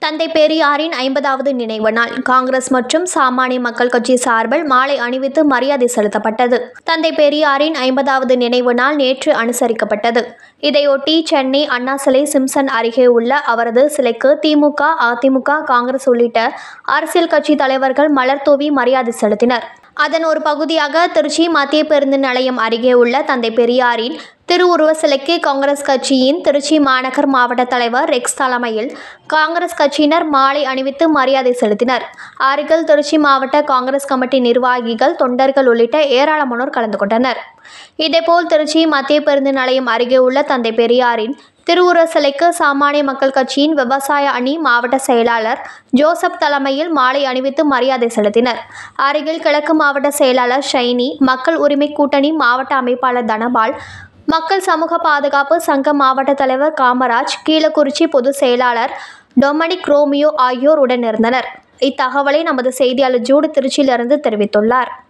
தந்தை பெரியாரின் ஐம்பதாவது நினைவு நாள் காங்கிரஸ் மற்றும் சாமானிய மக்கள் கட்சி சார்பில் மாலை அணிவித்து மரியாதை செலுத்தப்பட்டது தந்தை பெரியாரின் ஐம்பதாவது நினைவு நாள் நேற்று அனுசரிக்கப்பட்டது இதையொட்டி சென்னை அண்ணா சிலை சிம்சன் அருகே உள்ள அவரது சிலைக்கு திமுக அதிமுக காங்கிரஸ் உள்ளிட்ட அரசியல் கட்சி தலைவர்கள் மலர் தூவி மரியாதை செலுத்தினர் அதன் ஒரு பகுதியாக திருச்சி மத்திய பேருந்து நிலையம் அருகே உள்ள தந்தை பெரியாரின் திருவுருவ சிலைக்கு காங்கிரஸ் கட்சியின் திருச்சி மாநகர் மாவட்ட தலைவர் ரெக்ஸ் தலைமையில் காங்கிரஸ் கட்சியினர் மாலை அணிவித்து மரியாதை செலுத்தினர் அருகில் திருச்சி மாவட்ட காங்கிரஸ் கமிட்டி நிர்வாகிகள் தொண்டர்கள் உள்ளிட்ட ஏராளமானோர் கலந்து கொண்டனர் இதேபோல் திருச்சி மத்திய பேருந்து நிலையம் அருகே உள்ள தந்தை பெரியாரின் திருவுருவ சிலைக்கு சாமானிய மக்கள் கட்சியின் விவசாய அணி மாவட்ட செயலாளர் ஜோசப் தலைமையில் மாலை அணிவித்து மரியாதை செலுத்தினர் அருகில் கிழக்கு மாவட்ட செயலாளர் ஷைனி மக்கள் உரிமை கூட்டணி மாவட்ட அமைப்பாளர் தனபால் மக்கள் சமூக பாதுகாப்பு சங்க மாவட்ட தலைவர் காமராஜ் கீழக்குறிச்சி பொதுச் செயலாளர் டொமினிக் ரோமியோ ஆகியோர் உடனிருந்தனர் இத்தகவலை நமது செய்தியாளர் ஜூடு திருச்சியிலிருந்து தெரிவித்துள்ளார்